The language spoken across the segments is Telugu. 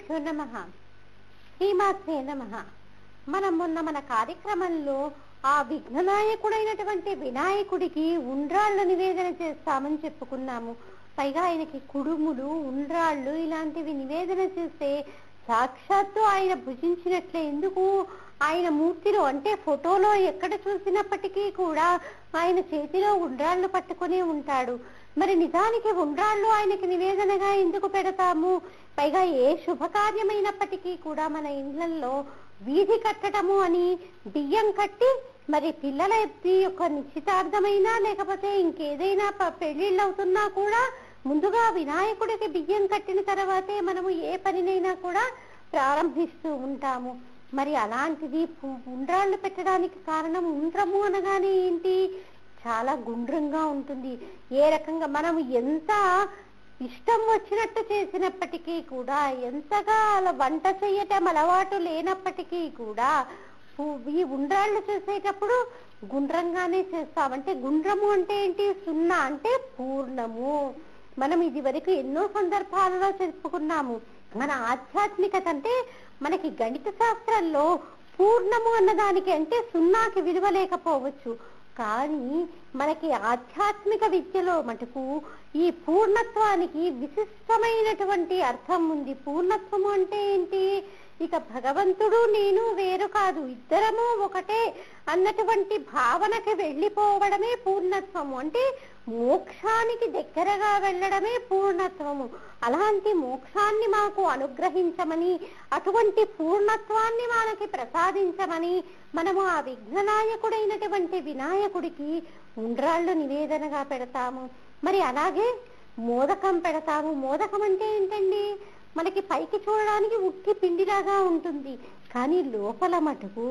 గురుభ్యో నమ శ్రీమాత్రే నమ మనం మొన్న మన కార్యక్రమంలో ఆ విఘ్ననాయకుడైనటువంటి వినాయకుడికి ఉండ్రాళ్ళు నివేదన చేస్తామని చెప్పుకున్నాము పైగా ఆయనకి కుడుములు ఉండ్రాళ్ళు ఇలాంటివి నివేదన చేస్తే సాక్షాత్తు ఆయన భుజించినట్లే ఎందుకు ఆయన మూర్తిలో అంటే ఫోటోలో ఎక్కడ చూసినప్పటికీ కూడా ఆయన చేతిలో ఉండ్రాళ్ళు పట్టుకునే ఉంటాడు మరి నిజానికి ఉండ్రాళ్ళు ఆయనకి నివేదనగా ఎందుకు పెడతాము పైగా ఏ శుభకార్యమైనప్పటికీ కూడా మన ఇండ్లల్లో వీధి కట్టడము అని బియ్యం కట్టి మరి పిల్లల యొక్క నిశ్చితార్థమైనా లేకపోతే ఇంకేదైనా ప- పెళ్లిళ్ళు అవుతున్నా కూడా ముందుగా వినాయకుడికి బియ్యం కట్టిన తర్వాతే మనము ఏ పనినైనా కూడా ప్రారంభిస్తూ ఉంటాము మరి అలాంటిది పు- ఉండ్రాళ్ళు పెట్టడానికి కారణం ఉండ్రము అనగానే ఏంటి చాలా గుండ్రంగా ఉంటుంది ఏ రకంగా మనం ఎంత ఇష్టం వచ్చినట్టు చేసినప్పటికీ కూడా ఎంతగా అలా వంట చేయటం అలవాటు లేనప్పటికీ కూడా పు- ఈ ఉండ్రాళ్ళు చేసేటప్పుడు గుండ్రంగానే చేస్తాం అంటే గుండ్రము అంటే ఏంటి సున్నా అంటే పూర్ణము మనం ఇది వరకు ఎన్నో సందర్భాలలో చెప్పుకున్నాము మన ఆధ్యాత్మికత అంటే మనకి గణిత శాస్త్రంలో పూర్ణము అన్నదానికి అంటే సున్నాకి విలువ లేకపోవచ్చు కానీ మనకి ఆధ్యాత్మిక విద్యలో మటుకు ఈ పూర్ణత్వానికి విశిష్టమైనటువంటి అర్థం ఉంది పూర్ణత్వము అంటే ఏంటి ఇక భగవంతుడు నేను వేరు కాదు ఇద్దరము ఒకటే అన్నటువంటి భావనకి వెళ్ళిపోవడమే పూర్ణత్వము అంటే మోక్షానికి దగ్గరగా వెళ్ళడమే పూర్ణత్వము అలాంటి మోక్షాన్ని మాకు అనుగ్రహించమని అటువంటి పూర్ణత్వాన్ని మనకి ప్రసాదించమని మనము ఆ విఘ్ననాయకుడైనటువంటి వినాయకుడికి ఉండ్రాళ్ళు నివేదనగా పెడతాము మరి అలాగే మోదకం పెడతాము మోదకం అంటే ఏంటండి మనకి పైకి చూడడానికి ఉట్టి పిండిలాగా ఉంటుంది కానీ లోపల మటుకు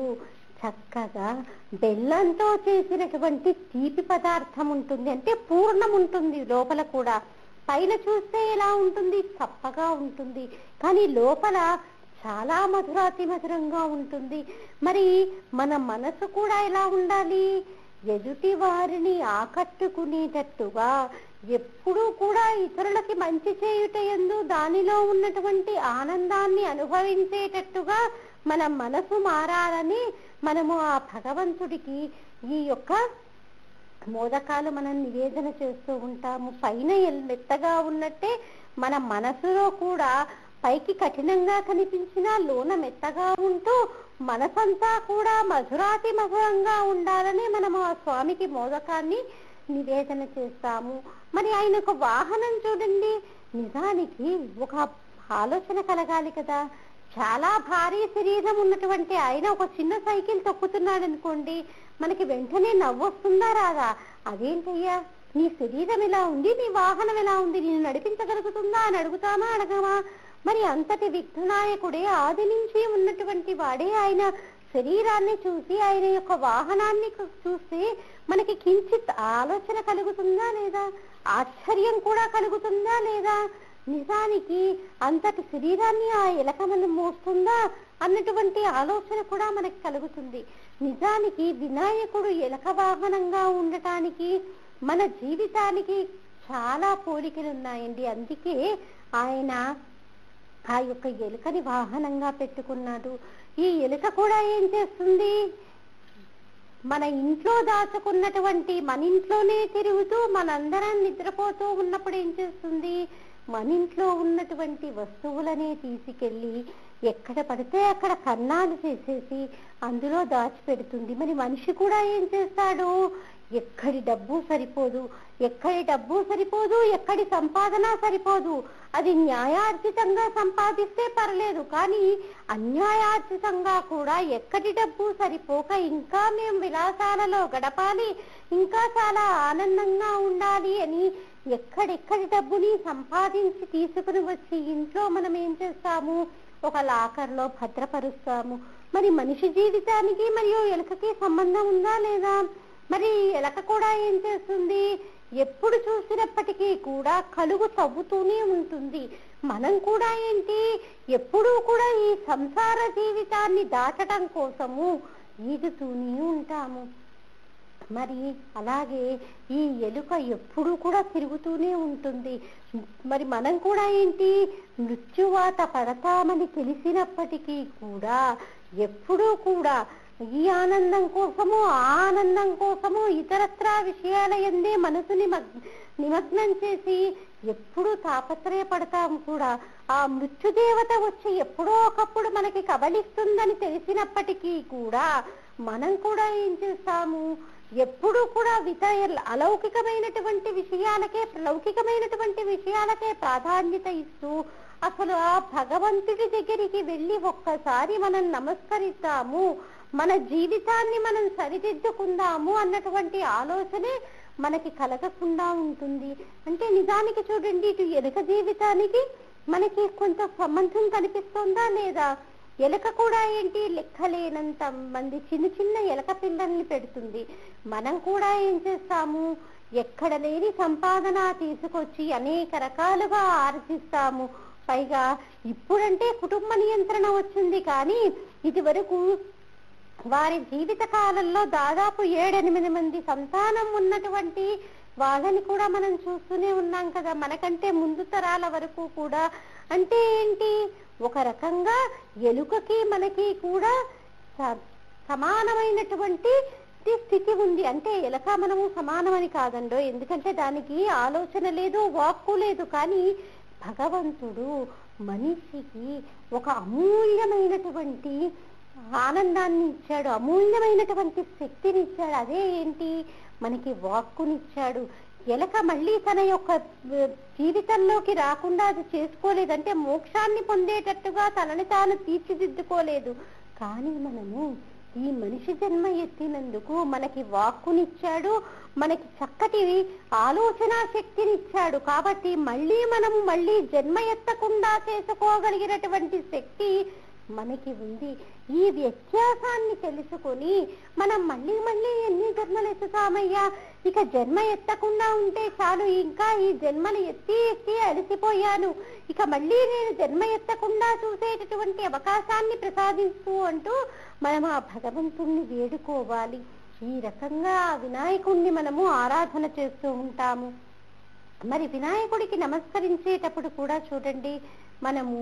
చక్కగా బెల్లంతో చేసినటువంటి తీపి పదార్థం ఉంటుంది అంటే పూర్ణం ఉంటుంది లోపల కూడా పైన చూస్తే ఎలా ఉంటుంది చప్పగా ఉంటుంది కానీ లోపల చాలా మధురాతి మధురంగా ఉంటుంది మరి మన మనసు కూడా ఎలా ఉండాలి ఎదుటి వారిని ఆకట్టుకునేటట్టుగా ఎప్పుడూ కూడా ఇతరులకి మంచి చేయుట ఎందు దానిలో ఉన్నటువంటి ఆనందాన్ని అనుభవించేటట్టుగా మన మనసు మారాలని మనము ఆ భగవంతుడికి ఈ యొక్క మోదకాలు మనం నివేదన చేస్తూ ఉంటాము పైన ఎల్- మెత్తగా ఉన్నట్టే మన మనసులో కూడా పైకి కఠినంగా కనిపించినా లోన మెత్తగా ఉంటూ మనసంతా కూడా మధురాతి మధురంగా ఉండాలని మనము ఆ స్వామికి మోదకాన్ని నివేదన చేస్తాము మరి ఆయన ఒక వాహనం చూడండి నిజానికి ఒక ఆలోచన కలగాలి కదా చాలా భారీ శరీరం ఉన్నటువంటి ఆయన ఒక చిన్న సైకిల్ తొక్కుతున్నాడు అనుకోండి మనకి వెంటనే నవ్వొస్తుందా రాదా అదేంటయ్యా నీ శరీరం ఎలా ఉంది నీ వాహనం ఎలా ఉంది నేను నడిపించగలుగుతుందా అని అడుగుతామా అడగమా మరి అంతటి విఘ్ననాయకుడే ఆది నుంచి ఉన్నటువంటి వాడే ఆయన శరీరాన్ని చూసి ఆయన యొక్క వాహనాన్ని కు- చూసి మనకి కించిత్ ఆలోచన కలుగుతుందా లేదా ఆశ్చర్యం కూడా కలుగుతుందా లేదా నిజానికి అంతటి శరీరాన్ని ఆ ఎలక మనం మోస్తుందా అన్నటువంటి ఆలోచన కూడా మనకి కలుగుతుంది నిజానికి వినాయకుడు ఎలక వాహనంగా ఉండటానికి మన జీవితానికి చాలా పోలికలు ఉన్నాయండి అందుకే ఆయన ఆ యొక్క ఎలుకని వాహనంగా పెట్టుకున్నాడు ఈ ఎలుక కూడా ఏం చేస్తుంది మన ఇంట్లో దాచుకున్నటువంటి మన ఇంట్లోనే తిరుగుతూ మనందరం నిద్రపోతూ ఉన్నప్పుడు ఏం చేస్తుంది మన ఇంట్లో ఉన్నటువంటి వస్తువులనే తీసుకెళ్ళి ఎక్కడ పడితే అక్కడ కన్నాలు చేసేసి అందులో దాచిపెడుతుంది మరి మనిషి కూడా ఏం చేస్తాడు ఎక్కడి డబ్బు సరిపోదు ఎక్కడి డబ్బు సరిపోదు ఎక్కడి సంపాదన సరిపోదు అది న్యాయార్జితంగా సంపాదిస్తే పర్లేదు కానీ అన్యాయార్జితంగా కూడా ఎక్కడి డబ్బు సరిపోక ఇంకా మేము విలాసాలలో గడపాలి ఇంకా చాలా ఆనందంగా ఉండాలి అని ఎక్కడెక్కడి డబ్బుని సంపాదించి తీసుకుని వచ్చి ఇంట్లో మనం ఏం చేస్తాము ఒక లాకర్లో భద్రపరుస్తాము మరి మనిషి జీవితానికి మరియు ఎలుకకి సంబంధం ఉందా లేదా మరి ఎలక కూడా ఏం చేస్తుంది ఎప్పుడు చూసినప్పటికీ కూడా కలుగు తవ్వుతూనే ఉంటుంది మనం కూడా ఏంటి ఎప్పుడూ కూడా ఈ సంసార జీవితాన్ని దాటడం కోసము ఈదుతూనే ఉంటాము మరి అలాగే ఈ ఎలుక ఎప్పుడూ కూడా తిరుగుతూనే ఉంటుంది మరి మనం కూడా ఏంటి మృత్యువాత పడతామని తెలిసినప్పటికీ కూడా ఎప్పుడూ కూడా ఈ ఆనందం కోసము ఆ ఆనందం కోసము ఇతరత్రా విషయాల ఎందే మనసుని మగ్- నిమగ్నం చేసి ఎప్పుడూ తాపత్రయపడతాం కూడా ఆ మృత్యుదేవత వచ్చి ఎప్పుడో ఒకప్పుడు మనకి కబలిస్తుందని తెలిసినప్పటికీ కూడా మనం కూడా ఏం చేస్తాము ఎప్పుడూ కూడా విత అలౌకికమైనటువంటి విషయాలకే లౌకికమైనటువంటి విషయాలకే ప్రాధాన్యత ఇస్తూ అసలు ఆ భగవంతుడి దగ్గరికి వెళ్ళి ఒక్కసారి మనం నమస్కరిద్దాము మన జీవితాన్ని మనం సరిదిద్దుకుందాము అన్నటువంటి ఆలోచనే మనకి కలగకుండా ఉంటుంది అంటే నిజానికి చూడండి ఇటు ఎలుక జీవితానికి మనకి కొంత సంబంధం కనిపిస్తుందా లేదా ఎలక కూడా ఏంటి లెక్కలేనంత మంది చిన్న చిన్న ఎలక పిల్లల్ని పెడుతుంది మనం కూడా ఏం చేస్తాము ఎక్కడ లేని సంపాదన తీసుకొచ్చి అనేక రకాలుగా ఆర్జిస్తాము పైగా ఇప్పుడంటే కుటుంబ నియంత్రణ వచ్చింది కానీ ఇది వరకు వారి జీవిత కాలంలో దాదాపు ఏడెనిమిది మంది సంతానం ఉన్నటువంటి వాళ్ళని కూడా మనం చూస్తూనే ఉన్నాం కదా మనకంటే ముందు తరాల వరకు కూడా అంటే ఏంటి ఒక రకంగా ఎలుకకి మనకి కూడా స- సమానమైనటువంటి స్థితి ఉంది అంటే ఎలక మనము సమానమని కాదండో ఎందుకంటే దానికి ఆలోచన లేదు వాక్కు లేదు కానీ భగవంతుడు మనిషికి ఒక అమూల్యమైనటువంటి ఆనందాన్ని ఇచ్చాడు అమూల్యమైనటువంటి శక్తిని ఇచ్చాడు అదే ఏంటి మనకి వాక్కునిచ్చాడు ఎలక మళ్ళీ తన యొక్క ఆ, జీవితంలోకి రాకుండా అది చేసుకోలేదంటే మోక్షాన్ని పొందేటట్టుగా తనని తాను తీర్చిదిద్దుకోలేదు కానీ మనము ఈ మనిషి జన్మ ఎత్తినందుకు మనకి వాక్కునిచ్చాడు మనకి చక్కటి ఆలోచన శక్తినిచ్చాడు కాబట్టి మళ్ళీ మనము మళ్ళీ జన్మ ఎత్తకుండా చేసుకోగలిగినటువంటి శక్తి మనకి ఉంది ఈ వ్యత్యాసాన్ని తెలుసుకొని మనం మళ్ళీ మళ్ళీ ఎన్ని జన్మలు ఎత్తుతామయ్యా ఇక జన్మ ఎత్తకుండా ఉంటే చాలు ఇంకా ఈ జన్మలు ఎత్తి ఎత్తి అలసిపోయాను ఇక మళ్ళీ నేను జన్మ ఎత్తకుండా చూసేటటువంటి అవకాశాన్ని ప్రసాదిస్తూ అంటూ మనం ఆ భగవంతుణ్ణి వేడుకోవాలి ఈ రకంగా ఆ వినాయకుణ్ణి మనము ఆరాధన చేస్తూ ఉంటాము మరి వినాయకుడికి నమస్కరించేటప్పుడు కూడా చూడండి మనము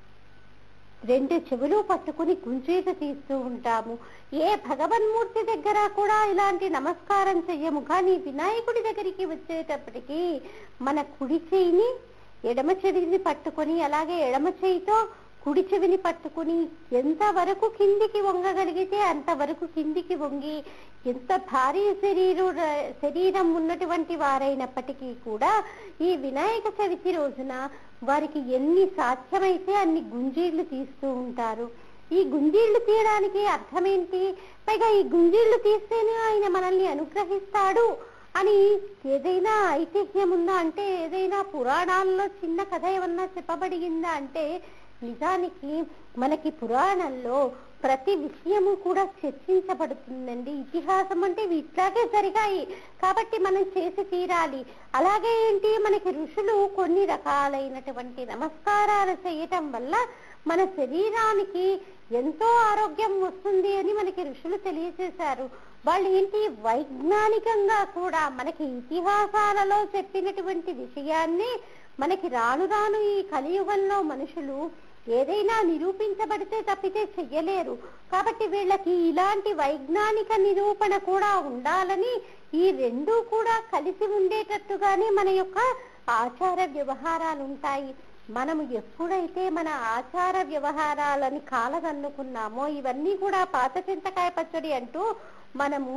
రెండు చెవులు పట్టుకుని గుంజీత తీస్తూ ఉంటాము ఏ భగవన్మూర్తి దగ్గర కూడా ఇలాంటి నమస్కారం చెయ్యము కానీ వినాయకుడి దగ్గరికి వచ్చేటప్పటికి మన కుడి చేయిని ఎడమ చెవిని పట్టుకొని అలాగే ఎడమ చేయితో కుడి చెవిని పట్టుకుని ఎంతవరకు కిందికి వంగగలిగితే అంతవరకు కిందికి వంగి ఎంత భారీ శరీరు శరీరం ఉన్నటువంటి వారైనప్పటికీ కూడా ఈ వినాయక చవితి రోజున వారికి ఎన్ని సాధ్యమైతే అన్ని గుంజీళ్లు తీస్తూ ఉంటారు ఈ గుంజీళ్లు తీయడానికి అర్థం ఏంటి పైగా ఈ గుంజీళ్లు తీస్తేనే ఆయన మనల్ని అనుగ్రహిస్తాడు అని ఏదైనా ఐతిహ్యం ఉందా అంటే ఏదైనా పురాణాల్లో చిన్న కథ ఏమన్నా చెప్పబడిందా అంటే నిజానికి మనకి పురాణంలో ప్రతి విషయము కూడా చర్చించబడుతుందండి ఇతిహాసం అంటే ఇవి ఇట్లాగే జరిగాయి కాబట్టి మనం చేసి తీరాలి అలాగే ఏంటి మనకి ఋషులు కొన్ని రకాలైనటువంటి నమస్కారాలు చేయటం వల్ల మన శరీరానికి ఎంతో ఆరోగ్యం వస్తుంది అని మనకి ఋషులు తెలియజేశారు వాళ్ళు ఏంటి వైజ్ఞానికంగా కూడా మనకి ఇతిహాసాలలో చెప్పినటువంటి విషయాన్ని మనకి రాను రాను ఈ కలియుగంలో మనుషులు ఏదైనా నిరూపించబడితే తప్పితే చెయ్యలేరు కాబట్టి వీళ్ళకి ఇలాంటి వైజ్ఞానిక నిరూపణ కూడా ఉండాలని ఈ రెండూ కూడా కలిసి ఉండేటట్టుగానే మన యొక్క ఆచార వ్యవహారాలు ఉంటాయి మనము ఎప్పుడైతే మన ఆచార వ్యవహారాలని కాలదన్నుకున్నామో ఇవన్నీ కూడా పాత చింతకాయ పచ్చడి అంటూ మనము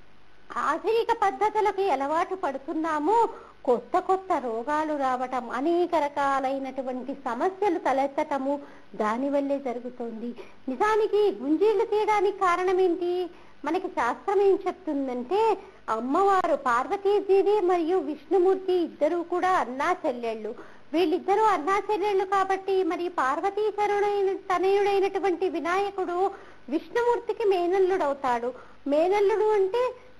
ఆధునిక పద్ధతులకి అలవాటు పడుతున్నామో కొత్త కొత్త రోగాలు రావటం అనేక రకాలైనటువంటి సమస్యలు తలెత్తటము దానివల్లే జరుగుతుంది నిజానికి గుంజీళ్లు తీయడానికి కారణం ఏంటి మనకి శాస్త్రం ఏం చెప్తుందంటే అమ్మవారు పార్వతీదేవి మరియు విష్ణుమూర్తి ఇద్దరు కూడా అన్నా చెల్లెళ్ళు వీళ్ళిద్దరూ అన్నా చెల్లెళ్ళు కాబట్టి మరి పార్వతీ తరుడైన తనయుడైనటువంటి వినాయకుడు విష్ణుమూర్తికి మేనల్లుడు అవుతాడు మేనల్లుడు అంటే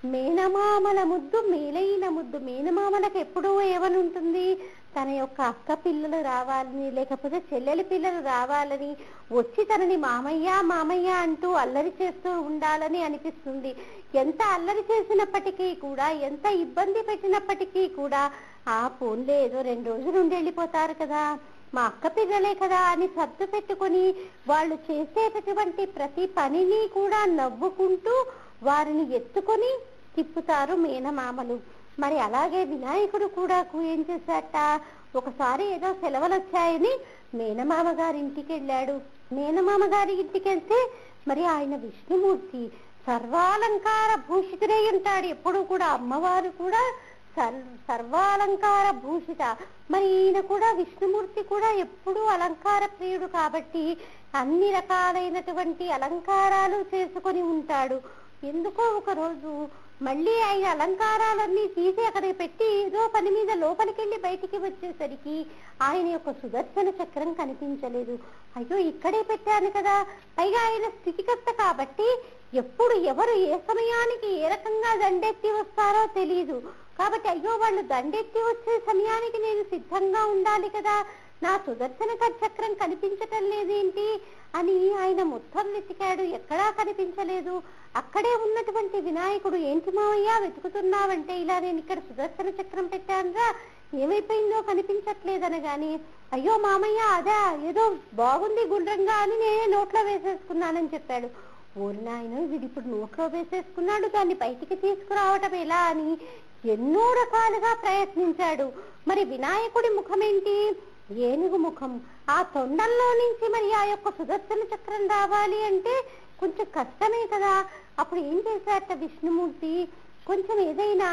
మేనమామల ముద్దు మేలైన ముద్దు మేనమామలకు ఎప్పుడూ ఏమని ఉంటుంది తన యొక్క అక్క పిల్లలు రావాలని లేకపోతే చెల్లెలి పిల్లలు రావాలని వచ్చి తనని మామయ్య మామయ్య అంటూ అల్లరి చేస్తూ ఉండాలని అనిపిస్తుంది ఎంత అల్లరి చేసినప్పటికీ కూడా ఎంత ఇబ్బంది పెట్టినప్పటికీ కూడా ఆ ఫోన్లే ఏదో రెండు రోజులు ఉండి వెళ్ళిపోతారు కదా మా అక్క పిల్లలే కదా అని సర్దు పెట్టుకొని వాళ్ళు చేసేటటువంటి ప్రతి పనిని కూడా నవ్వుకుంటూ వారిని ఎత్తుకొని తిప్పుతారు మేనమామలు మరి అలాగే వినాయకుడు కూడా ఏం చేశాట ఒకసారి ఏదో సెలవులు వచ్చాయని మేనమామ గారి ఇంటికి వెళ్ళాడు మేనమామ గారి ఇంటికి వెళ్తే మరి ఆయన విష్ణుమూర్తి సర్వాలంకార భూషితుడై ఉంటాడు ఎప్పుడు కూడా అమ్మవారు కూడా సర్ సర్వాలంకార భూషిత మరి ఈయన కూడా విష్ణుమూర్తి కూడా ఎప్పుడూ అలంకార ప్రియుడు కాబట్టి అన్ని రకాలైనటువంటి అలంకారాలు చేసుకొని ఉంటాడు ఎందుకో ఒక రోజు మళ్ళీ ఆయన అలంకారాలన్నీ తీసి అక్కడ పెట్టి ఏదో పని మీద లోపలికి వెళ్ళి బయటికి వచ్చేసరికి ఆయన యొక్క సుదర్శన చక్రం కనిపించలేదు అయ్యో ఇక్కడే పెట్టాను కదా పైగా ఆయన స్థితికర్త కాబట్టి ఎప్పుడు ఎవరు ఏ సమయానికి ఏ రకంగా దండెత్తి వస్తారో తెలియదు కాబట్టి అయ్యో వాళ్ళు దండెత్తి వచ్చే సమయానికి నేను సిద్ధంగా ఉండాలి కదా నా సుదర్శన చక్రం కనిపించటం లేదేంటి అని ఆయన మొత్తం వెతికాడు ఎక్కడా కనిపించలేదు అక్కడే ఉన్నటువంటి వినాయకుడు ఏంటి మావయ్య వెతుకుతున్నావంటే ఇలా నేను ఇక్కడ సుదర్శన చక్రం పెట్టానురా ఏమైపోయిందో కనిపించట్లేదనగాని అయ్యో మామయ్య అదా ఏదో బాగుంది గుండ్రంగా అని నేనే నోట్లో వేసేసుకున్నానని చెప్పాడు ఓరి నాయన వీడు ఇప్పుడు నోట్లో వేసేసుకున్నాడు దాన్ని బయటికి తీసుకురావటం ఎలా అని ఎన్నో రకాలుగా ప్రయత్నించాడు మరి వినాయకుడి ముఖం ఏంటి ఏనుగు ముఖం ఆ తొండంలో నుంచి మరి ఆ యొక్క సుదర్శన చక్రం రావాలి అంటే కొంచెం కష్టమే కదా అప్పుడు ఏం చేశారట విష్ణుమూర్తి కొంచెం ఏదైనా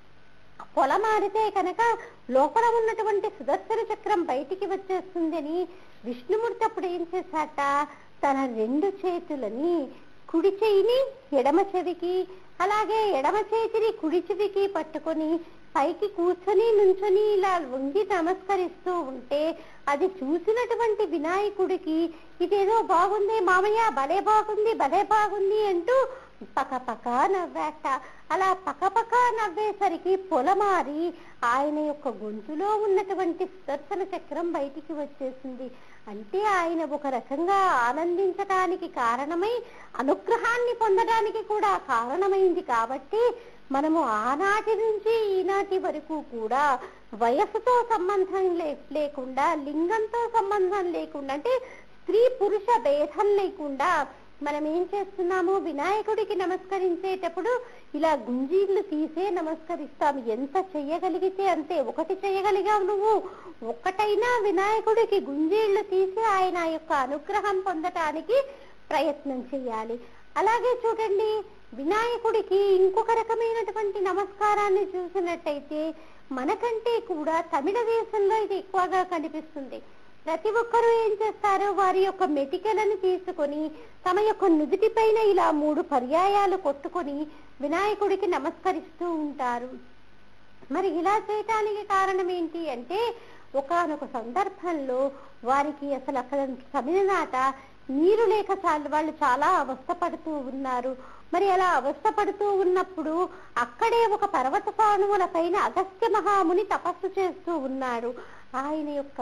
పొలమారితే కనుక లోపల ఉన్నటువంటి సుదర్శన చక్రం బయటికి వచ్చేస్తుందని విష్ణుమూర్తి అప్పుడు ఏం చేశాట తన రెండు చేతులని కుడి చెయ్యిని ఎడమ చెవికి అలాగే ఎడమ చేతిని కుడి చెవికి పట్టుకొని పైకి కూర్చొని నుంచొని ఇలా వంగి నమస్కరిస్తూ ఉంటే అది చూసినటువంటి వినాయకుడికి ఇదేదో బాగుంది మామయ్య భలే బాగుంది భలే బాగుంది అంటూ పకపక నవ్వాట అలా పకపక నవ్వేసరికి పొలమారి ఆయన యొక్క గొంతులో ఉన్నటువంటి సుదర్శన చక్రం బయటికి వచ్చేసింది అంటే ఆయన ఒక రకంగా ఆనందించటానికి కారణమై అనుగ్రహాన్ని పొందడానికి కూడా కారణమైంది కాబట్టి మనము ఆనాటి నుంచి ఈనాటి వరకు కూడా వయసుతో సంబంధం లే- లేకుండా లింగంతో సంబంధం లేకుండా అంటే స్త్రీ పురుష భేదం లేకుండా మనం ఏం చేస్తున్నాము వినాయకుడికి నమస్కరించేటప్పుడు ఇలా గుంజీళ్ళు తీసే నమస్కరిస్తాం ఎంత చెయ్యగలిగితే అంతే ఒకటి చెయ్యగలిగావు నువ్వు ఒక్కటైనా వినాయకుడికి గుంజీళ్ళు తీసి ఆయన యొక్క అనుగ్రహం పొందటానికి ప్రయత్నం చేయాలి అలాగే చూడండి వినాయకుడికి ఇంకొక రకమైనటువంటి నమస్కారాన్ని చూసినట్టయితే మనకంటే కూడా తమిళ దేశంలో ఇది ఎక్కువగా కనిపిస్తుంది ప్రతి ఒక్కరూ ఏం చేస్తారు వారి యొక్క మెటికలను తీసుకొని తమ యొక్క నుదుటి పైన ఇలా మూడు పర్యాయాలు కొట్టుకొని వినాయకుడికి నమస్కరిస్తూ ఉంటారు మరి ఇలా చేయటానికి కారణం ఏంటి అంటే ఒకానొక సందర్భంలో వారికి అసలు అక్కడ తమిళనాట నీరు లేక చాలు వాళ్ళు చాలా అవస్థపడుతూ ఉన్నారు మరి అలా అవస్థపడుతూ ఉన్నప్పుడు అక్కడే ఒక పర్వత సానువుల పైన అగస్త్య మహాముని తపస్సు చేస్తూ ఉన్నాడు ఆయన యొక్క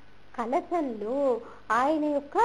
కలశంలో ఆయన యొక్క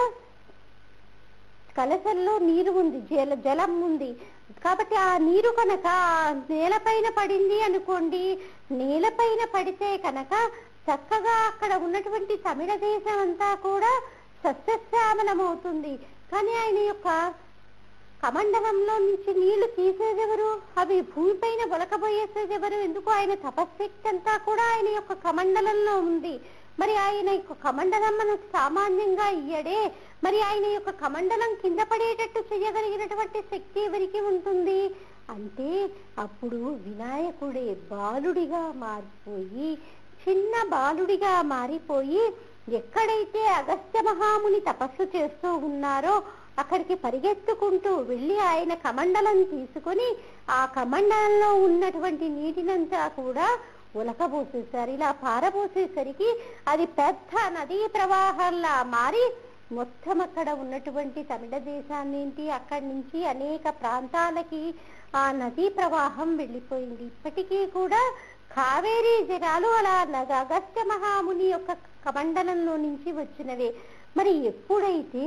కలశంలో నీరు ఉంది జల జలం ఉంది కాబట్టి ఆ నీరు కనుక నేలపైన పడింది అనుకోండి నేలపైన పడితే కనుక చక్కగా అక్కడ ఉన్నటువంటి తమిళ దేశం అంతా కూడా సస్యశ్యామలమవుతుంది కానీ ఆయన యొక్క కమండలంలో నుంచి నీళ్లు తీసేదెవరు అవి భూమిపైన బొలకబోయేసేది ఎవరు ఎందుకు ఆయన తపశక్తి అంతా కూడా ఆయన యొక్క కమండలంలో ఉంది మరి ఆయన యొక్క కమండలం మనకు సామాన్యంగా ఇయ్యడే మరి ఆయన యొక్క కమండలం కింద పడేటట్టు చేయగలిగినటువంటి శక్తి ఎవరికి ఉంటుంది అంటే అప్పుడు వినాయకుడే బాలుడిగా మారిపోయి చిన్న బాలుడిగా మారిపోయి ఎక్కడైతే అగస్త్య మహాముని తపస్సు చేస్తూ ఉన్నారో అక్కడికి పరిగెత్తుకుంటూ వెళ్ళి ఆయన కమండలం తీసుకొని ఆ కమండలంలో ఉన్నటువంటి నీటినంతా కూడా ఉలకబోసేశారు ఇలా పారబోసేసరికి అది పెద్ద నదీ ప్రవాహంలా మారి మొత్తం అక్కడ ఉన్నటువంటి తమిళ దేశాన్నింటి అక్కడి నుంచి అనేక ప్రాంతాలకి ఆ నదీ ప్రవాహం వెళ్ళిపోయింది ఇప్పటికీ కూడా కావేరీ జలాలు అలా నగ అగస్త్య మహాముని యొక్క కమండలంలో నుంచి వచ్చినవే మరి ఎప్పుడైతే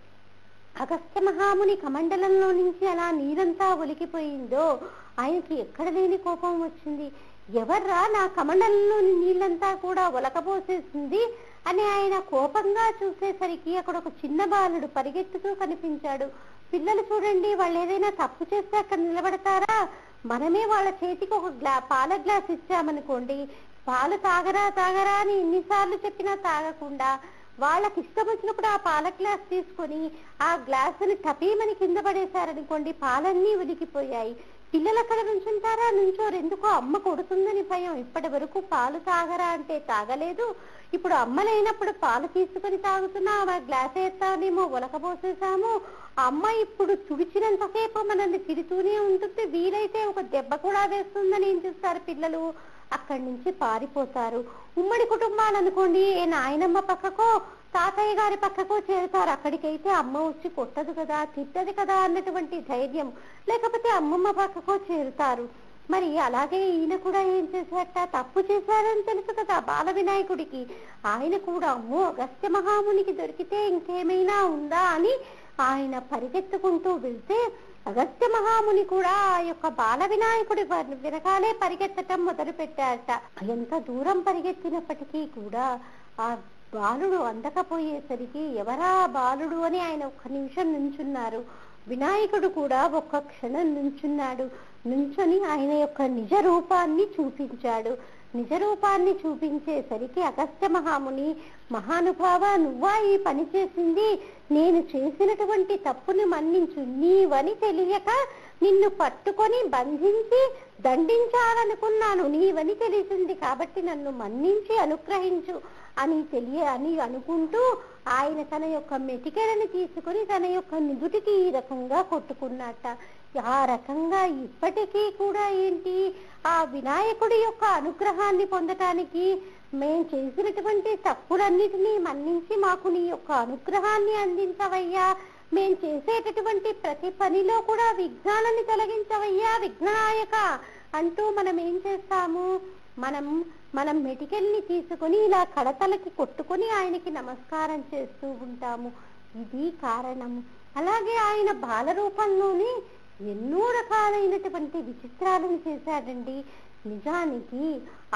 అగస్త్య మహాముని కమండలంలో నుంచి అలా నీరంతా ఒలికిపోయిందో ఆయనకి ఎక్కడ లేని కోపం వచ్చింది ఎవర్రా నా కమండలంలోని నీళ్ళంతా కూడా ఒలకబోసేసింది అని ఆయన కోపంగా చూసేసరికి అక్కడ ఒక చిన్న బాలుడు పరిగెత్తుతూ కనిపించాడు పిల్లలు చూడండి వాళ్ళు ఏదైనా తప్పు చేస్తే అక్కడ నిలబడతారా మనమే వాళ్ళ చేతికి ఒక గ్లా పాల గ్లాస్ ఇచ్చామనుకోండి పాలు తాగరా తాగరా అని ఎన్నిసార్లు చెప్పినా తాగకుండా వాళ్ళకి ఇష్టం వచ్చినప్పుడు ఆ పాల గ్లాస్ తీసుకొని ఆ గ్లాసుని టపీమని కింద పడేశారనుకోండి పాలన్నీ ఉలికిపోయాయి పిల్లలు అక్కడ నుంచుంటారా నుంచోరు ఎందుకో అమ్మ కొడుతుందని భయం ఇప్పటి వరకు పాలు తాగరా అంటే తాగలేదు ఇప్పుడు అమ్మ లేనప్పుడు పాలు తీసుకొని తాగుతున్నా ఆ గ్లాస్ ఎత్తానేమో ఉలకబోసేసాము అమ్మ ఇప్పుడు తుడిచినంతసేపు మనల్ని తిడుతూనే ఉంటుంది వీలైతే ఒక దెబ్బ కూడా వేస్తుందని ఏం చేస్తారు పిల్లలు అక్కడి నుంచి పారిపోతారు ఉమ్మడి కుటుంబాలు అనుకోండి ఏ నాయనమ్మ పక్కకో తాతయ్య గారి పక్కకో చేరుతారు అక్కడికైతే అమ్మ వచ్చి కొట్టదు కదా తిట్టదు కదా అన్నటువంటి ధైర్యం లేకపోతే అమ్మమ్మ పక్కకో చేరుతారు మరి అలాగే ఈయన కూడా ఏం చేశాట తప్పు చేశారని తెలుసు కదా బాల వినాయకుడికి ఆయన కూడా అమ్మో అగస్త్య మహామునికి దొరికితే ఇంకేమైనా ఉందా అని ఆయన పరిగెత్తుకుంటూ వెళ్తే అగస్త్య మహాముని కూడా ఆ యొక్క బాల వినాయకుడి వ- వెనకాలే పరిగెత్తటం మొదలు పెట్టారట ఎంత దూరం పరిగెత్తినప్పటికీ కూడా ఆ బాలుడు అందకపోయేసరికి ఎవరా బాలుడు అని ఆయన ఒక్క నిమిషం నుంచున్నారు వినాయకుడు కూడా ఒక్క క్షణం నుంచున్నాడు నుంచొని ఆయన యొక్క నిజ రూపాన్ని చూపించాడు నిజ రూపాన్ని చూపించేసరికి అగస్త్య మహాముని మహానుభావ నువ్వా ఈ పని చేసింది నేను చేసినటువంటి తప్పుని మన్నించు నీవని తెలియక నిన్ను పట్టుకొని బంధించి దండించాలనుకున్నాను నీవని తెలిసింది కాబట్టి నన్ను మన్నించి అనుగ్రహించు అని తెలియ అని అనుకుంటూ ఆయన తన యొక్క మెటికెలను తీసుకొని తన యొక్క నుదుటికి ఈ రకంగా కొట్టుకున్నట్ట ఆ రకంగా ఇప్పటికీ కూడా ఏంటి ఆ వినాయకుడి యొక్క అనుగ్రహాన్ని పొందటానికి మేం చేసినటువంటి తప్పులన్నిటినీ మన్నించి మాకు నీ యొక్క అనుగ్రహాన్ని అందించవయ్యా మేం చేసేటటువంటి ప్రతి పనిలో కూడా విఘ్నాలని తొలగించవయ్యా విఘ్నాయక అంటూ మనం ఏం చేస్తాము మనం మనం మెటికెల్ని తీసుకొని ఇలా కడతలకి కొట్టుకొని ఆయనకి నమస్కారం చేస్తూ ఉంటాము ఇది కారణం అలాగే ఆయన బాల రూపంలోనే ఎన్నో రకాలైనటువంటి విచిత్రాలను చేశాడండి నిజానికి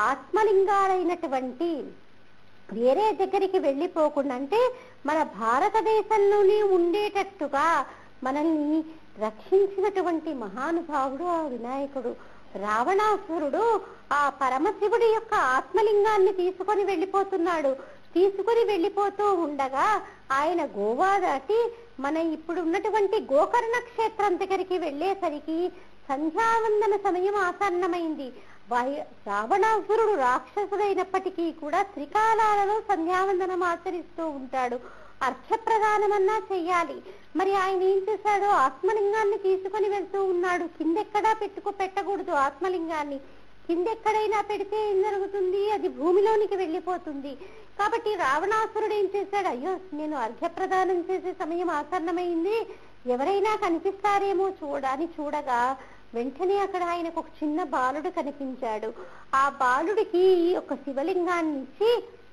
ఆత్మలింగాలైనటువంటి వేరే దగ్గరికి వెళ్ళిపోకుండా అంటే మన భారతదేశంలోనే ఉండేటట్టుగా మనల్ని రక్షించినటువంటి మహానుభావుడు ఆ వినాయకుడు రావణాసురుడు ఆ పరమశివుడి యొక్క ఆత్మలింగాన్ని తీసుకొని వెళ్ళిపోతున్నాడు తీసుకుని వెళ్ళిపోతూ ఉండగా ఆయన గోవా దాటి మన ఇప్పుడు ఉన్నటువంటి గోకర్ణ క్షేత్రం దగ్గరికి వెళ్ళేసరికి సంధ్యావందన సమయం ఆసన్నమైంది వై- రావణాసురుడు రాక్షసుడైనప్పటికీ కూడా త్రికాలాలలో సంధ్యావందనం ఆచరిస్తూ ఉంటాడు అర్ఘ్యప్రదానమన్నా చెయ్యాలి మరి ఆయన ఏం చేశాడు ఆత్మలింగాన్ని తీసుకొని వెళ్తూ ఉన్నాడు కిందెక్కడా పెట్టుకో పెట్టకూడదు ఆత్మలింగాన్ని కిందెక్కడైనా పెడితే ఏం జరుగుతుంది అది భూమిలోనికి వెళ్ళిపోతుంది కాబట్టి రావణాసురుడు ఏం చేశాడు అయ్యో నేను అర్ఘ్యప్రదానం చేసే సమయం ఆసన్నమైంది ఎవరైనా కనిపిస్తారేమో చూడని చూడగా వెంటనే అక్కడ ఆయనకు ఒక చిన్న బాలుడు కనిపించాడు ఆ బాలుడికి ఒక శివలింగాన్ని ఇచ్చి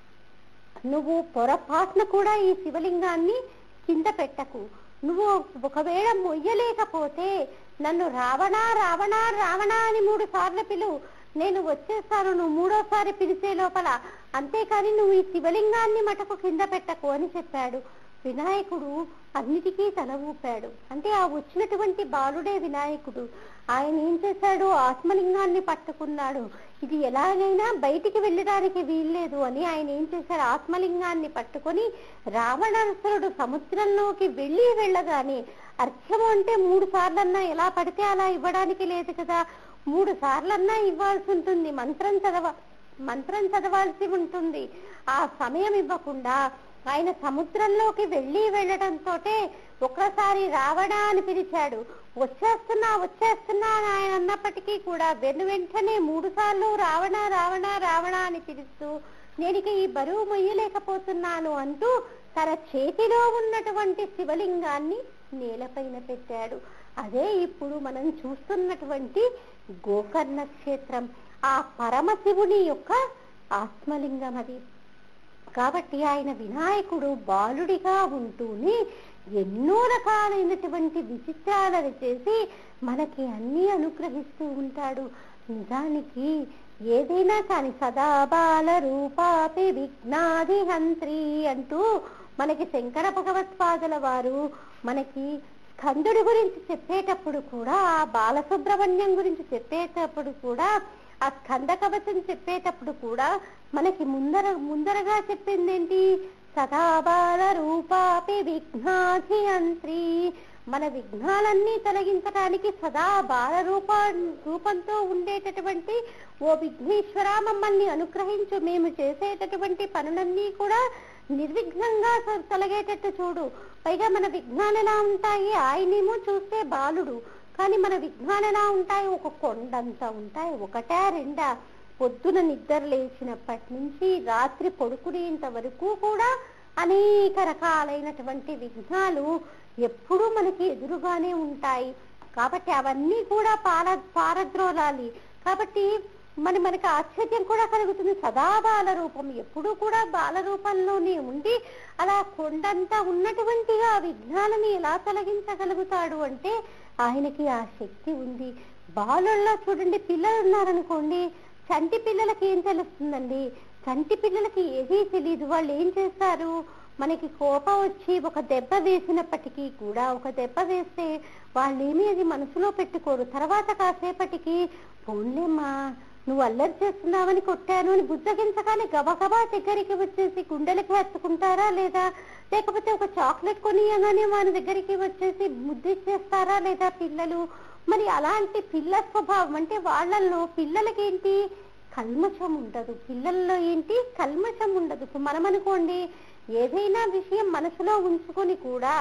నువ్వు పొరపాటున కూడా ఈ శివలింగాన్ని కింద పెట్టకు నువ్వు ఒకవేళ మొయ్యలేకపోతే నన్ను రావణా రావణా రావణా అని మూడు సార్లు పిలువు నేను వచ్చేస్తాను నువ్వు మూడోసారి పిలిచే లోపల అంతేకాని నువ్వు ఈ శివలింగాన్ని మటకు కింద పెట్టకు అని చెప్పాడు వినాయకుడు అన్నిటికీ తల ఊపాడు అంటే ఆ వచ్చినటువంటి బాలుడే వినాయకుడు ఆయన ఏం చేశాడు ఆత్మలింగాన్ని పట్టుకున్నాడు ఇది ఎలాగైనా బయటికి వెళ్ళడానికి వీల్లేదు అని ఆయన ఏం చేశాడు ఆత్మలింగాన్ని పట్టుకొని రావణాసురుడు సముద్రంలోకి వెళ్ళి వెళ్ళగానే అర్ఘ్యము అంటే మూడు సార్లన్నా ఎలా పడితే అలా ఇవ్వడానికి లేదు కదా మూడు సార్లన్నా ఇవ్వాల్సి ఉంటుంది మంత్రం చదవ మంత్రం చదవాల్సి ఉంటుంది ఆ సమయం ఇవ్వకుండా ఆయన సముద్రంలోకి వెళ్ళి వెళ్ళడంతో ఒక్కసారి రావడా అని పిలిచాడు వచ్చేస్తున్నా వచ్చేస్తున్నా అని ఆయన అన్నప్పటికీ కూడా వెను వెంటనే మూడు సార్లు రావణ రావణ రావణ అని పిలుస్తూ నేను ఇక ఈ బరువు మొయ్యలేకపోతున్నాను అంటూ తన చేతిలో ఉన్నటువంటి శివలింగాన్ని నేలపైన పెట్టాడు అదే ఇప్పుడు మనం చూస్తున్నటువంటి గోకర్ణ క్షేత్రం ఆ పరమశివుని యొక్క ఆత్మలింగం అది కాబట్టి ఆయన వినాయకుడు బాలుడిగా ఉంటూనే ఎన్నో రకాలైనటువంటి విచిత్రాలను చేసి మనకి అన్ని అనుగ్రహిస్తూ ఉంటాడు నిజానికి ఏదైనా కానీ సదా బాల రూపాపి విఘ్నాది హంత్రి అంటూ మనకి శంకర భగవత్పాదుల వారు మనకి స్కందుడి గురించి చెప్పేటప్పుడు కూడా ఆ బాలసుబ్రహ్మణ్యం గురించి చెప్పేటప్పుడు కూడా ఆ స్కంద కవచం చెప్పేటప్పుడు కూడా మనకి ముందర ముందరగా చెప్పింది ఏంటి సదాబాల రూపాపి విఘ్నాధి యంత్రి మన విఘ్నాలన్నీ తొలగించడానికి సదా బాల రూప రూపంతో ఉండేటటువంటి ఓ విఘ్నేశ్వర మమ్మల్ని అనుగ్రహించు మేము చేసేటటువంటి పనులన్నీ కూడా నిర్విఘ్నంగా తొ- తొలగేటట్టు చూడు పైగా మన విఘ్నాలు ఎలా ఉంటాయి ఆయనేమో చూస్తే బాలుడు కానీ మన విఘ్నాలు ఎలా ఉంటాయి ఒక కొండంత ఉంటాయి ఒకటా రెండా పొద్దున నిద్ర లేచినప్పటి నుంచి రాత్రి పడుకునేంత వరకు కూడా అనేక రకాలైనటువంటి విఘ్నాలు ఎప్పుడూ మనకి ఎదురుగానే ఉంటాయి కాబట్టి అవన్నీ కూడా పార పారద్రోలాలి కాబట్టి మరి మనకి ఆశ్చర్యం కూడా కలుగుతుంది సదా బాల రూపం ఎప్పుడూ కూడా బాల రూపంలోనే ఉండి అలా కొండంతా ఉన్నటువంటి ఆ విఘ్నాలని ఎలా తొలగించగలుగుతాడు అంటే ఆయనకి ఆ శక్తి ఉంది బాలుల్లో చూడండి పిల్లలు ఉన్నారనుకోండి చంటి పిల్లలకి ఏం తెలుస్తుందండి చంటి పిల్లలకి ఏదీ తెలియదు వాళ్ళు ఏం చేస్తారు మనకి కోపం వచ్చి ఒక దెబ్బ వేసినప్పటికీ కూడా ఒక దెబ్బ వేస్తే వాళ్ళు ఏమీ అది మనసులో పెట్టుకోరు తర్వాత కాసేపటికి పోన్లేమ్మా నువ్వు అల్లరి చేస్తున్నావని కొట్టాను అని బుజ్జగించగానే గబగబా దగ్గరికి వచ్చేసి గుండెలకి హత్తుకుంటారా లేదా లేకపోతే ఒక చాక్లెట్ కొనియగానే వాని దగ్గరికి వచ్చేసి ముద్దిచ్చేస్తారా లేదా పిల్లలు మరి అలాంటి పిల్ల స్వభావం అంటే వాళ్ళల్లో పిల్లలకి ఏంటి కల్మషం ఉండదు పిల్లల్లో ఏంటి కల్మషం ఉండదు ఇప్పుడు మనం అనుకోండి ఏదైనా విషయం మనసులో ఉంచుకొని కూడా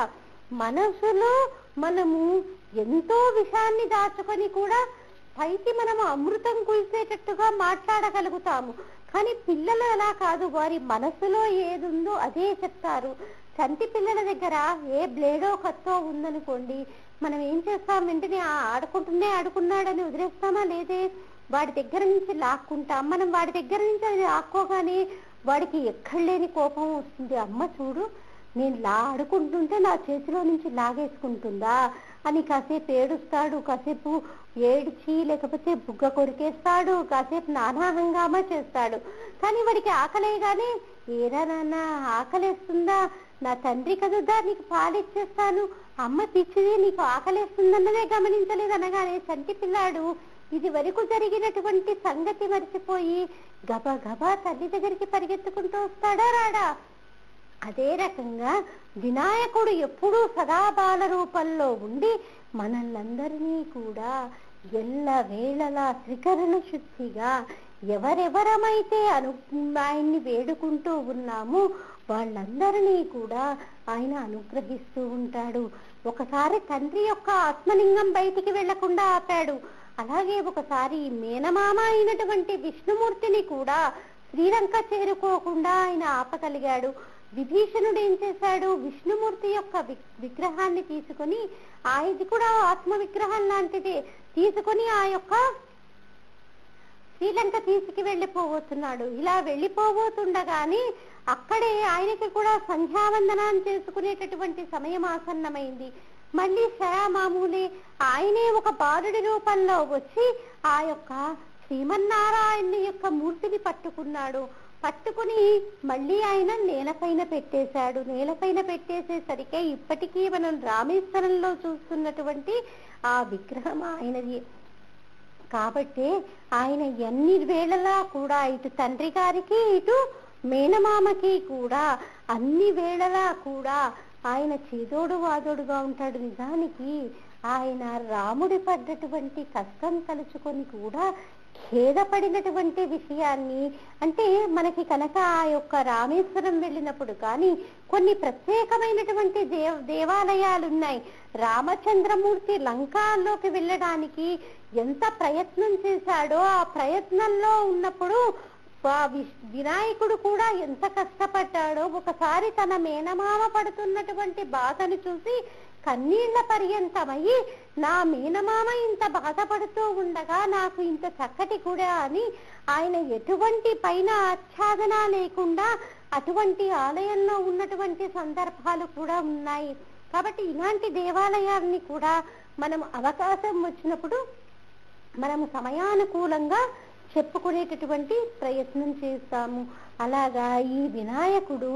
మనసులో మనము ఎంతో విషయాన్ని దాచుకొని కూడా పైకి మనం అమృతం కుల్చేటట్టుగా మాట్లాడగలుగుతాము కానీ పిల్లలు అలా కాదు వారి మనసులో ఏదుందో అదే చెప్తారు చంటి పిల్లల దగ్గర ఏ బ్లేడో కత్తో ఉందనుకోండి మనం ఏం చేస్తాం వెంటనే "ఆ, ఆడుకుంటూనే ఆడుకున్నాడని వదిలేస్తామా లేదే వాడి దగ్గర నుంచి లాక్కుంటాం మనం వాడి దగ్గర నుంచి అది లాక్కోగానే వాడికి ఎక్కడ లేని కోపం వస్తుంది అమ్మ చూడు నేను లా ఆడుకుంటుంటే నా చేతిలో నుంచి లాగేసుకుంటుందా అని కాసేపు ఏడుస్తాడు కాసేపు ఏడ్చి లేకపోతే బుగ్గ కొరికేస్తాడు కాసేపు నానా హంగామా చేస్తాడు కానీ వాడికి ఆకలేగానే ఏరా నాన్న ఆకలేస్తుందా నా తండ్రి కదుదా నీకు పాలిచ్చేస్తాను అమ్మ పిచ్చిది నీకు ఆకలేస్తుందన్నదే గమనించలేదు అనగానే చంటి పిల్లాడు ఇది వరకు జరిగినటువంటి సంగతి మర్చిపోయి గబా గబా తల్లి దగ్గరికి పరిగెత్తుకుంటూ వస్తాడా రాడా అదే రకంగా వినాయకుడు ఎప్పుడూ సదా బాల రూపంలో ఉండి మనల్నందరినీ కూడా ఎల్ల వేళలా త్రికరణ శుద్ధిగా ఎవరెవరమైతే అను ఆయన్ని వేడుకుంటూ ఉన్నామో వాళ్ళందరినీ కూడా ఆయన అనుగ్రహిస్తూ ఉంటాడు ఒకసారి తండ్రి యొక్క ఆత్మలింగం బయటికి వెళ్లకుండా ఆపాడు అలాగే ఒకసారి మేనమామ అయినటువంటి విష్ణుమూర్తిని కూడా శ్రీలంక చేరుకోకుండా ఆయన ఆపగలిగాడు విభీషణుడు ఏం చేశాడు విష్ణుమూర్తి యొక్క వి- విగ్రహాన్ని తీసుకొని ఆ ఇది కూడా ఆత్మ విగ్రహం లాంటిదే తీసుకొని ఆ యొక్క శ్రీలంక తీసుకు వెళ్ళిపోబోతున్నాడు ఇలా వెళ్ళిపోబోతుండగానే అక్కడే ఆయనకి కూడా సంధ్యావందనాన్ని చేసుకునేటటువంటి సమయం ఆసన్నమైంది మళ్ళీ శరా మామూలే ఆయనే ఒక బాలుడి రూపంలో వచ్చి ఆ యొక్క శ్రీమన్నారాయణ యొక్క మూర్తిని పట్టుకున్నాడు పట్టుకుని మళ్ళీ ఆయన నేలపైన పెట్టేశాడు నేలపైన పెట్టేసేసరికి ఇప్పటికీ మనం రామేశ్వరంలో చూస్తున్నటువంటి ఆ విగ్రహం ఆయనది కాబట్టి ఆయన ఎన్ని వేళలా కూడా ఇటు తండ్రి గారికి ఇటు మేనమామకి కూడా అన్ని వేళలా కూడా ఆయన చేదోడు వాదోడుగా ఉంటాడు నిజానికి ఆయన రాముడి పడ్డటువంటి కష్టం తలుచుకొని కూడా ఖేదపడినటువంటి విషయాన్ని అంటే మనకి కనుక ఆ యొక్క రామేశ్వరం వెళ్ళినప్పుడు కానీ కొన్ని ప్రత్యేకమైనటువంటి దేవ దేవాలయాలు ఉన్నాయి రామచంద్రమూర్తి లంకాలోకి వెళ్ళడానికి ఎంత ప్రయత్నం చేశాడో ఆ ప్రయత్నంలో ఉన్నప్పుడు ఆ వి- వినాయకుడు కూడా ఎంత కష్టపడ్డాడో ఒకసారి తన మేనమామ పడుతున్నటువంటి బాధను చూసి కన్నీళ్ల పర్యంతమయ్యి నా మీనమామ ఇంత బాధపడుతూ ఉండగా నాకు ఇంత చక్కటి కూడా అని ఆయన ఎటువంటి పైన ఆచ్ఛాదన లేకుండా అటువంటి ఆలయంలో ఉన్నటువంటి సందర్భాలు కూడా ఉన్నాయి కాబట్టి ఇలాంటి దేవాలయాన్ని కూడా మనం అవకాశం వచ్చినప్పుడు మనం సమయానుకూలంగా చెప్పుకునేటటువంటి ప్రయత్నం చేస్తాము అలాగా ఈ వినాయకుడు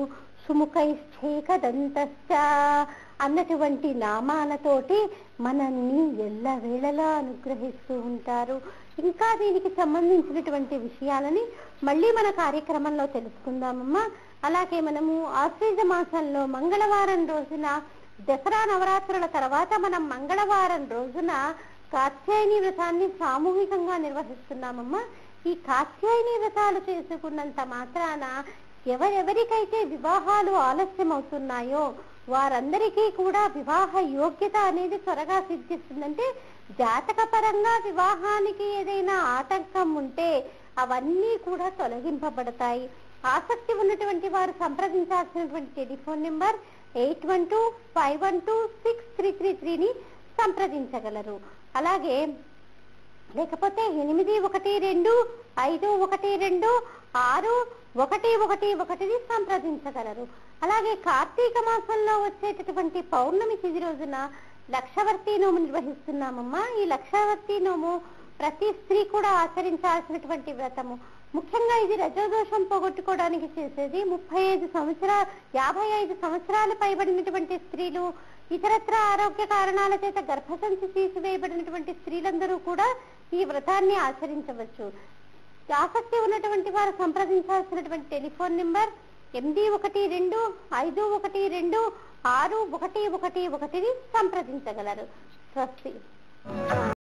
సుముఖైశ్చేకదంతశ్చ అన్నటువంటి నామాలతోటి మనల్ని ఎల్లవేళలా అనుగ్రహిస్తూ ఉంటారు ఇంకా దీనికి సంబంధించినటువంటి విషయాలని మళ్ళీ మన కార్యక్రమంలో తెలుసుకుందామమ్మా అలాగే మనము ఆశ్వేజ మాసంలో మంగళవారం రోజున దసరా నవరాత్రుల తర్వాత మనం మంగళవారం రోజున కాత్యాయని వ్రతాన్ని సామూహికంగా నిర్వహిస్తున్నామమ్మా ఈ కాత్యాయని వ్రతాలు చేసుకున్నంత మాత్రాన ఎవరెవరికైతే వివాహాలు ఆలస్యం అవుతున్నాయో వారందరికీ కూడా వివాహ యోగ్యత అనేది త్వరగా సిద్ధిస్తుందంటే జాతక పరంగా వివాహానికి ఏదైనా ఆటంకం ఉంటే అవన్నీ కూడా తొలగింపబడతాయి ఆసక్తి ఉన్నటువంటి వారు సంప్రదించాల్సినటువంటి telephone number eight one two five one two six three three త్రీని సంప్రదించగలరు అలాగే లేకపోతే ఎనిమిది ఒకటి రెండు ఐదు ఒకటి రెండు ఆరు ఒకటి ఒకటి ఒకటిని సంప్రదించగలరు అలాగే కార్తీక మాసంలో వచ్చేటటువంటి పౌర్ణమి తిథి రోజున లక్షవర్తి నోము నిర్వహిస్తున్నామమ్మా ఈ లక్షవర్తి నోము ప్రతి స్త్రీ కూడా ఆచరించాల్సినటువంటి వ్రతము ముఖ్యంగా ఇది రజోదోషం పోగొట్టుకోవడానికి చేసేది ముప్పై ఐదు సంవత్సరాల యాభై ఐదు సంవత్సరాలు పైబడినటువంటి స్త్రీలు ఇతరత్ర ఆరోగ్య కారణాల చేత గర్భసంచి తీసివేయబడినటువంటి స్త్రీలందరూ కూడా ఈ వ్రతాన్ని ఆచరించవచ్చు ఆసక్తి ఉన్నటువంటి వారు సంప్రదించాల్సినటువంటి టెలిఫోన్ నెంబర్ ఎనిమిది ఒకటి రెండు ఐదు ఒకటి రెండు ఆరు ఒకటి ఒకటి ఒకటిని సంప్రదించగలరు స్వస్తి